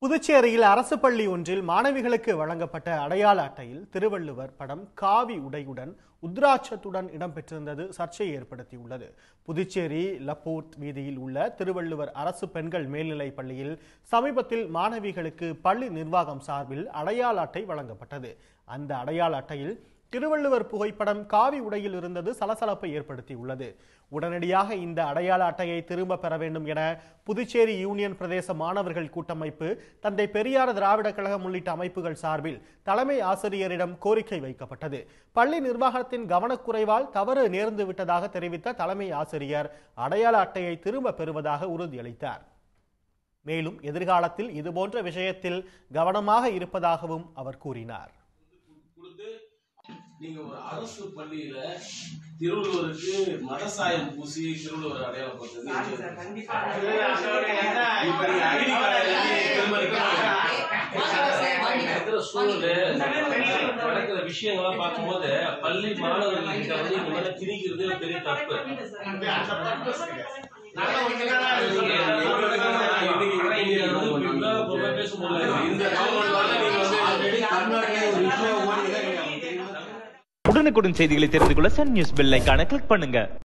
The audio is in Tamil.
புதுச்சேரியில் அரசு பள்ளி ஒன்றில் மாணவிகளுக்கு வழங்கப்பட்ட அடையாள அட்டையில் திருவள்ளுவர் படம் காவி உடையுடன் உத்ராட்சத்துடன் இடம்பெற்றிருந்தது சர்ச்சையை ஏற்படுத்தியுள்ளது புதுச்சேரி லப்போர்ட் வீதியில் உள்ள திருவள்ளுவர் அரசு பெண்கள் மேல்நிலைப் பள்ளியில் சமீபத்தில் மாணவிகளுக்கு பள்ளி நிர்வாகம் சார்பில் அடையாள அட்டை வழங்கப்பட்டது அந்த அடையாள அட்டையில் திருவள்ளுவர் புகைப்படம் காவி உடையில் இருந்தது சலசலப்பை ஏற்படுத்தியுள்ளது உடனடியாக இந்த அடையாள அட்டையை திரும்ப பெற வேண்டும் என புதுச்சேரி யூனியன் பிரதேச மாணவர்கள் கூட்டமைப்பு தந்தை பெரியார் திராவிடர் கழகம் உள்ளிட்ட அமைப்புகள் சார்பில் தலைமை ஆசிரியரிடம் கோரிக்கை வைக்கப்பட்டது பள்ளி நிர்வாகத்தின் கவனக்குறைவால் தவறு நேர்ந்து விட்டதாக தெரிவித்த தலைமை ஆசிரியர் அடையாள அட்டையை திரும்ப பெறுவதாக உறுதியளித்தார் மேலும் எதிர்காலத்தில் இதுபோன்ற விஷயத்தில் கவனமாக இருப்பதாகவும் அவர் கூறினார் கொடுத்து நீங்க ஒரு அரசு பள்ளியில திருவள்ளுவருக்கு மதசாயம் பூசி திருவள்ளுவர் அடையாளம் சாரி சார், கண்டிப்பா. இப்ப நீங்க ஐடி கார்டு திரும்ப இருக்கிற சூழ்நிலை நடக்கிற விஷயங்கள்லாம் பார்க்கும்போது பள்ளி மாணவர்கள் கிட்ட வந்து இந்த மாதிரி திணிக்கிறது ஒரு பெரிய தப்பு பேசும்போது இந்த கவர்மெண்ட் நீங்க வந்து உடனுக்குடன் செய்திகளை தெரிந்து கொள்ள சன் நியூஸ் பெல் ஐகானை கிளிக் பண்ணுங்க